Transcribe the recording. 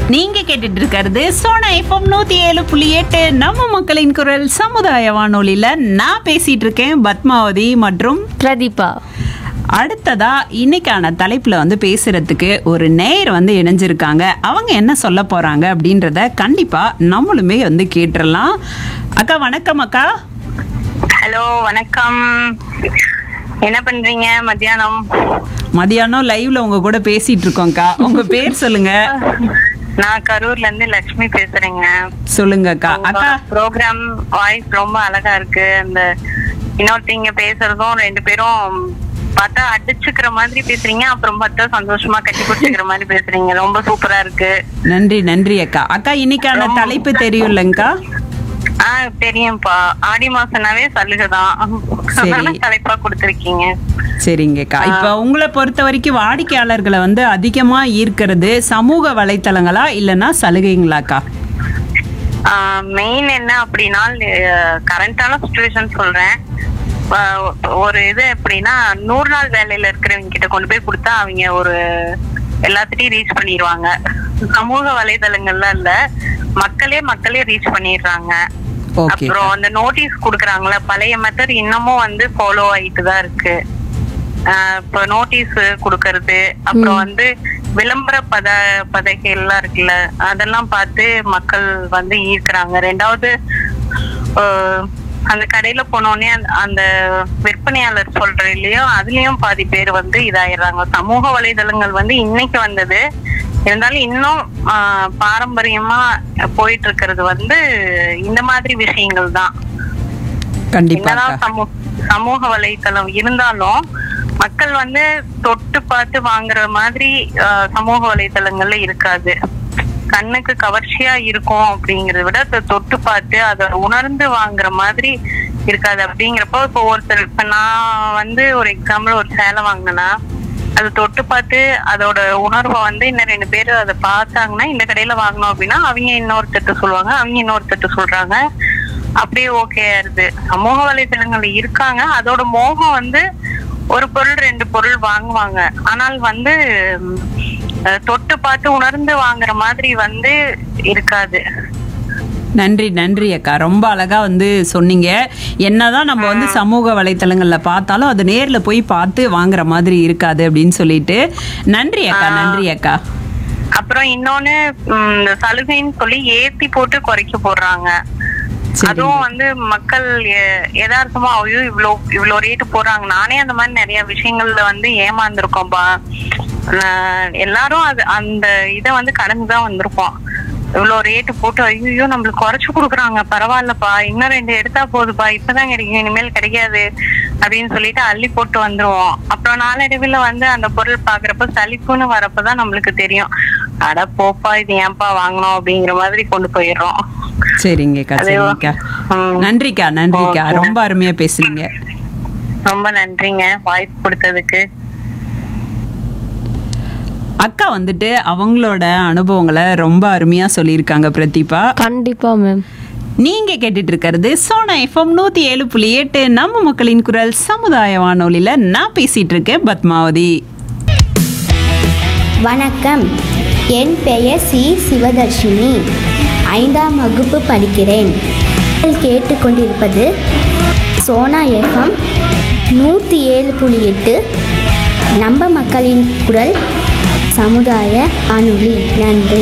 நீங்க கேட்டுட்டு இருக்கிறது சோனா எஃப்எம் நூத்தி ஏழு புள்ளி எட்டு நம்ம மக்களின் குரல் சமுதாய வானொலியில நான் பேசிட்டு இருக்கேன் பத்மாவதி மற்றும் பிரதீபா அடுத்ததா இன்னைக்கான தலைப்புல வந்து பேசுறதுக்கு ஒரு நேயர் வந்து இணைஞ்சிருக்காங்க அவங்க என்ன சொல்ல போறாங்க அப்படின்றத கண்டிப்பா நம்மளுமே வந்து கேட்டுறலாம் அக்கா வணக்கம் அக்கா ஹலோ வணக்கம் என்ன பண்றீங்க மத்தியானம் மதியானம் லைவ்ல உங்க கூட பேசிட்டு இருக்கோம்க்கா உங்க பேர் சொல்லுங்க நான் கரூர்ல இருந்து லக்ஷ்மி பேசுறேங்க சொல்லுங்க அக்கா அக்கா ப்ரோக்ராம் வாய்ஸ் ரொம்ப அழகா இருக்கு அந்த இன்னொருத்தங்க பேசுறதும் ரெண்டு பேரும் பார்த்தா அடிச்சுக்கிற மாதிரி பேசுறீங்க அப்புறம் பார்த்தா சந்தோஷமா கட்டி பிடிச்சிக்கிற மாதிரி பேசுறீங்க ரொம்ப சூப்பரா இருக்கு நன்றி நன்றி அக்கா அக்கா இன்னைக்கான தலைப்பு தெரியும்லங்கக்கா ஆ தெரியும்ப்பா ஆடி மாசம்னாவே சலுகைதான் சரி. அதனால தலைப்பா கொடுத்துருக்கீங்க சரிங்கக்கா இப்போ உங்களை பொறுத்த வரைக்கும் வாடிக்கையாளர்களை வந்து அதிகமா ஈர்க்கிறது சமூக வலைத்தளங்களா இல்லைன்னா சலுகைங்களாக்கா மெயின் என்ன அப்படின்னா கரண்டான சுச்சுவேஷன் சொல்றேன் ஆஹ் ஒரு இது எப்படின்னா நூறு நாள் வேலையில இருக்கிறவங்க கிட்ட கொண்டு போய் கொடுத்தா அவங்க ஒரு எல்லாத்திட்டையும் ரீச் பண்ணிடுவாங்க சமூக வலைதளங்கள்ல இல்ல மக்களே மக்களே ரீச் பண்ணிடுறாங்க ஓகே அப்புறம் அந்த நோட்டீஸ் குடுக்கறாங்கல்ல பழைய மெத்தட் இன்னமும் வந்து ஃபாலோ ஆயிட்டு தான் இருக்கு ஆஹ் இப்போ நோட்டீஸ் குடுக்கறது அப்புறம் வந்து விளம்பர பத பதகை எல்லாம் இருக்குல்ல அதெல்லாம் பார்த்து மக்கள் வந்து ஈர்க்கிறாங்க ரெண்டாவது ஆஹ் அந்த கடையில போனோடனே அந்த- அந்த விற்பனையாளர் சொல்ற இல்லையோ அதுலயும் பாதி பேர் வந்து இதாயிடுறாங்க சமூக வலைதளங்கள் வந்து இன்னைக்கு வந்தது இருந்தாலும் இன்னும் ஆஹ் பாரம்பரியமா போயிட்டு இருக்கிறது வந்து இந்த மாதிரி விஷயங்கள் தான் கண்டிப்பா என்னதான் அக்கா சமூ- சமூக வலைத்தளம் இருந்தாலும் மக்கள் வந்து தொட்டு பார்த்து வாங்குற மாதிரி ஆஹ், சமூக வலைத்தளங்கள்ல இருக்காது கண்ணுக்கு கவர்ச்சியா இருக்கும் அப்படிங்கறத விட அதை தொட்டு பார்த்து அதை உணர்ந்து வாங்குற மாதிரி இருக்காது அப்படிங்கிறப்போ இப்போ ஒருத்தர் இப்ப நான் வந்து ஒரு எக்ஸாம்பிள் ஒரு சேலை வாங்கினேன்னா அதை தொட்டு பார்த்து அதோட உணர்வை வந்து இன்னும் ரெண்டு பேர் அதை பார்த்தாங்கன்னா இந்த கடையில வாங்கணும் அப்படின்னா அவங்க இன்னொருத்தட்ட சொல்லுவாங்க அவங்க இன்னொருத்தட்ட சொல்றாங்க அப்படியே ஓகே ஆயிருது சமூக வலைதளங்கள் இருக்காங்க அதோட மோகம் வந்து ஒரு பொருள் ரெண்டு பொருள் வாங்குவாங்க ஆனால் வந்து ம், அஹ், தொட்டு பார்த்து உணர்ந்து வாங்குற மாதிரி வந்து இருக்காது நன்றி நன்றி அக்கா ரொம்ப அழகா வந்து சொன்னீங்க என்னதான் நம்ம வந்து சமூக வலைத்தளங்கள்ல பார்த்தாலும் அது நேர்ல போய் பார்த்து வாங்குற மாதிரி இருக்காது அப்படின்னு சொல்லிட்டு நன்றி அக்கா நன்றி அக்கா அப்புறம் இன்னொன்னு ம், இந்த சலுகைன்னு சொல்லி ஏத்தி போட்டு குறைக்க போடுறாங்க சரி அதுவும் வந்து மக்கள் எ- யதார்த்தமா ஐயோ இவ்ளோ இவ்ளோ ரேட்டு போடுறாங்க நானே அந்த மாதிரி நிறைய விஷயங்கள்ல வந்து ஏமாந்துருக்கோம்பா நான் எல்லாரும் அது அந்த இதை வந்து கடந்துதான் வந்திருப்போம் இவ்ளோ ரேட்டு போட்டு ஐயோ நம்மளுக்கு குறைச்சு கொடுக்குறாங்க பரவாயில்லப்பா இன்னும் ரெண்டு எடுத்தா போதுப்பா இப்பதான் கிடைக்கும் இனிமேல் கிடைக்காது அப்படின்னு சொல்லிட்டு அள்ளி போட்டு வந்துருவோம் அப்புறம் நாளடைவில் வந்து அந்த பொருள் பாக்குறப்ப சலிப்புன்னு வரப்பதான் நம்மளுக்கு தெரியும் அட போப்பா இது ஏன்பா வாங்கணும் அப்படிங்கிற மாதிரி கொண்டு போயிடுறோம் சரிங்கக்கா அது- சரிங்கக்கா ம். நன்றிக்கா நன்றிக்கா ஓகே. ரொம்ப அருமையா பேசுனீங்க ரொம்ப நன்றிங்க வாய்ப்பு கொடுத்ததுக்கு அக்கா வந்துட்டு அவங்களோட அனுபவங்களை ரொம்ப அருமையா சொல்லியிருக்காங்க பிரதீபா கண்டிப்பா மேம் நீங்க கேட்டுட்டு இருக்கிறது சோனா எஃப்எம் நூத்தி ஏழு புள்ளி எட்டு நம்ம மக்களின் குரல் சமுதாய வானொலியில நான் பேசிட்டு இருக்கேன் பத்மாவதி வணக்கம் என் பெயர் சி சிவதர்ஷினி ஐந்தாம் வகுப்பு படிக்கிறேன் நீங்கள் கேட்டுக்கொண்டிருப்பது சோனா எஃப்எம் நூற்றி ஏழு புள்ளி எட்டு நம்ம மக்களின் குரல் சமுதாய அணுளி நன்றி